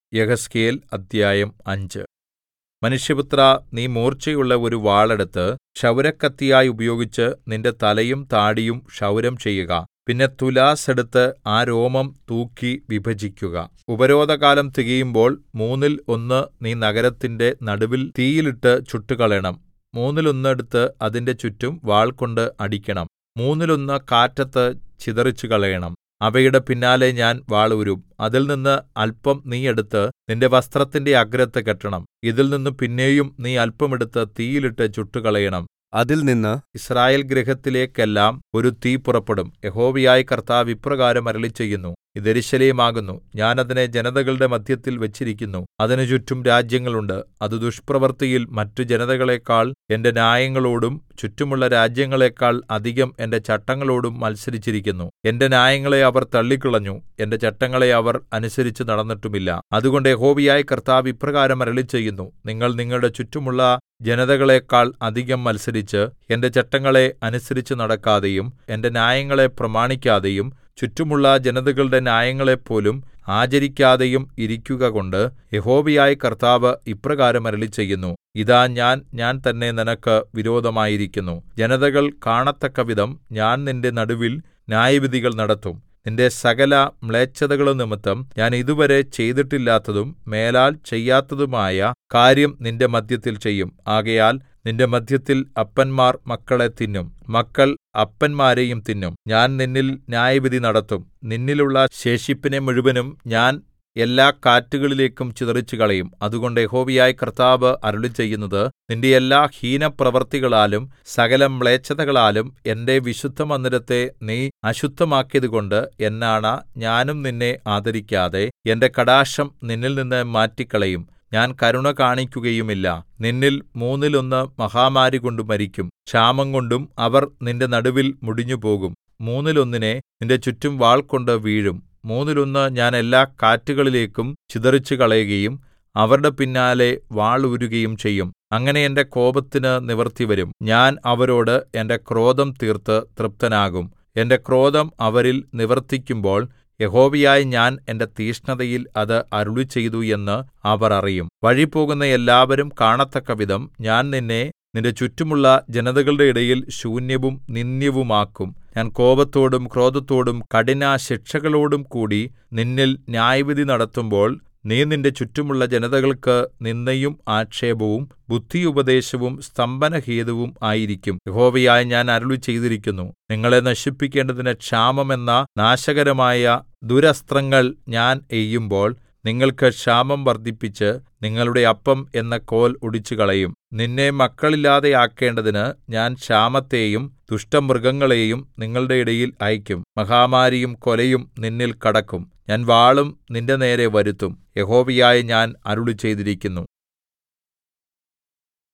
യെഹെസ്കേൽ അദ്ധ്യായം അഞ്ച് മനുഷ്യപുത്രാ നീ മൂർച്ചയുള്ള ഒരു വാൾ എടുത്ത് ക്ഷൗരക്കത്തിയായി ഉപയോഗിച്ച് നിന്റെ തലയും താടിയും ക്ഷൗരം ചെയ്യുക പിന്നെ തുലാസ് എടുത്ത് ആ രോമം തൂക്കി വിഭജിക്കുക ഉപരോധകാലം തികയുമ്പോൾ മൂന്നിൽ ഒന്ന് നീ നഗരത്തിന്റെ നടുവിൽ തീയിലിട്ട് ചുട്ടുകളയണം മൂന്നിലൊന്ന് എടുത്ത് അതിന്റെ ചുറ്റും വാൾകൊണ്ട് അടിക്കണം മൂന്നിലൊന്ന് കാറ്റത്ത് ചിതറിച്ചുകളയണം അവയുടെ പിന്നാലെ ഞാൻ വാളൂരും അതിൽനിന്ന് അല്പം നീ എടുത്ത് നിന്റെ വസ്ത്രത്തിന്റെ അഗ്രത്ത് കെട്ടണം ഇതിൽനിന്ന് പിന്നെയും നീ അല്പം എടുത്ത് തീയിലിട്ട് ചുട്ടുകളയണം അതിൽനിന്ന് യിസ്രായേൽ ഗൃഹത്തിലേക്കെല്ലാം ഒരു തീ പുറപ്പെടും യഹോവയായ കർത്താവ് ഇപ്രകാരം അരുളിച്ചെയ്യുന്നു ഇത് യെരൂശലേം ആകുന്നു ഞാൻ അതിനെ ജനതകളുടെ മദ്ധ്യത്തിൽ വെച്ചിരിക്കുന്നു അതിന് ചുറ്റും രാജ്യങ്ങളുണ്ട് അത് ദുഷ്പ്രവൃത്തിയിൽ മറ്റു ജനതകളെക്കാൾ എന്റെ ന്യായങ്ങളോടും ചുറ്റുമുള്ള രാജ്യങ്ങളെക്കാൾ അധികം എന്റെ ചട്ടങ്ങളോടും മത്സരിച്ചിരിക്കുന്നു എന്റെ ന്യായങ്ങളെ അവർ തള്ളിക്കളഞ്ഞു എന്റെ ചട്ടങ്ങളെ അവർ അനുസരിച്ച് നടന്നിട്ടുമില്ല അതുകൊണ്ട് യഹോവയായ കർത്താവ് ഇപ്രകാരം അരുളിച്ചെയ്യുന്നു നിങ്ങൾ നിങ്ങളുടെ ചുറ്റുമുള്ള ജനതകളെക്കാൾ അധികം മത്സരിച്ച് എന്റെ ചട്ടങ്ങളെ അനുസരിച്ച് നടക്കാതെയും എന്റെ ന്യായങ്ങളെ പ്രമാണിക്കാതെയും ചുറ്റുമുള്ള ജനതകളുടെ ന്യായങ്ങളെപ്പോലും ആചരിക്കാതെയും ഇരിക്കുകകൊണ്ട് യഹോവയായ കർത്താവ് ഇപ്രകാരം അരുളിച്ചെയ്യുന്നു ഇതാ ഞാൻ ഞാൻ തന്നെ നിനക്ക് വിരോധമായിരിക്കുന്നു ജനതകൾ കാണത്തക്കവിധം ഞാൻ നിന്റെ നടുവിൽ ന്യായവിധികൾ നടത്തും നിന്റെ സകല മ്ലേച്ഛതകളും നിമിത്തം ഞാൻ ഇതുവരെ ചെയ്തിട്ടില്ലാത്തതും മേലാൽ ചെയ്യാത്തതുമായ കാര്യം നിന്റെ മദ്ധ്യത്തിൽ ചെയ്യും ആകയാൽ നിന്റെ മദ്ധ്യത്തിൽ അപ്പന്മാർ മക്കളെ തിന്നും മക്കൾ അപ്പന്മാരെയും തിന്നും ഞാൻ നിന്നിൽ ന്യായവിധി നടത്തും നിന്നിലുള്ള ശേഷിപ്പിനെ മുഴുവനും ഞാൻ എല്ലാ കാറ്റുകളിലേക്കും ചിതറിച്ചുകളയും അതുകൊണ്ട് യഹോവയായ കർത്താവ് അരുളിച്ചെയ്യുന്നത് നിന്റെ എല്ലാ ഹീനപ്രവൃത്തികളാലും സകല മ്ലേച്ഛതകളാലും എന്റെ വിശുദ്ധമന്ദിരത്തെ നീ അശുദ്ധമാക്കിയതുകൊണ്ട് എന്നാണ ഞാനും നിന്നെ ആദരിക്കാതെ എന്റെ കടാക്ഷം നിന്നിൽനിന്ന് മാറ്റിക്കളയും ഞാൻ കരുണ കാണിക്കുകയുമില്ല നിന്നിൽ മൂന്നിലൊന്ന് മഹാമാരികൊണ്ട് മരിക്കും ക്ഷാമംകൊണ്ടും അവർ നിന്റെ നടുവിൽ മുടിഞ്ഞുപോകും മൂന്നിലൊന്നിനെ നിന്റെ ചുറ്റും വാൾകൊണ്ട് വീഴും മൂന്നിലൊന്ന് ഞാൻ എല്ലാ കാറ്റുകളിലേക്കും ചിതറിച്ചുകളയുകയും അവരുടെ പിന്നാലെ വാൾ ഊരുകയും ചെയ്യും അങ്ങനെ എന്റെ കോപത്തിന് നിവൃത്തിവരും ഞാൻ അവരോട് എന്റെ ക്രോധം തീർത്ത് തൃപ്തനാകും എന്റെ ക്രോധം അവരിൽ നിവർത്തിക്കുമ്പോൾ യഹോവയായ ഞാൻ എന്റെ തീക്ഷ്ണതയിൽ അത് അരുളിച്ചെയ്തു എന്ന് അവർ അറിയും വഴിപോകുന്ന എല്ലാവരും കാണത്തക്കവിധം ഞാൻ നിന്നെ നിന്റെ ചുറ്റുമുള്ള ജനതകളുടെ ഇടയിൽ ശൂന്യവും നിന്ദ്യവുമാക്കും ഞാൻ കോപത്തോടും ക്രോധത്തോടും കഠിനശിക്ഷകളോടും കൂടി നിന്നിൽ ന്യായവിധി നടത്തുമ്പോൾ നീ നിന്റെ ചുറ്റുമുള്ള ജനതകൾക്ക് നിന്ദയും ആക്ഷേപവും ബുദ്ധിയുപദേശവും സ്തംഭനഹേതുവും ആയിരിക്കും യഹോവയായ ഞാൻ അരുളി ചെയ്തിരിക്കുന്നു നിങ്ങളെ നശിപ്പിക്കേണ്ടതിന് ക്ഷാമം എന്ന നാശകരമായ ദുരസ്ത്രങ്ങൾ ഞാൻ എയ്യുമ്പോൾ നിങ്ങൾക്ക് ക്ഷാമം വർദ്ധിപ്പിച്ച് നിങ്ങളുടെ അപ്പം എന്ന കോൽ ഒടിച്ചുകളയും നിന്നെ മക്കളില്ലാതെയാക്കേണ്ടതിന് ഞാൻ ക്ഷാമത്തെയും ദുഷ്ടമൃഗങ്ങളെയും നിങ്ങളുടെ ഇടയിൽ അയക്കും മഹാമാരിയും കൊലയും നിന്നിൽ കടക്കും ഞാൻ വാളും നിന്റെ നേരെ വരുത്തും യഹോവയായ ഞാൻ അരുളി ചെയ്തിരിക്കുന്നു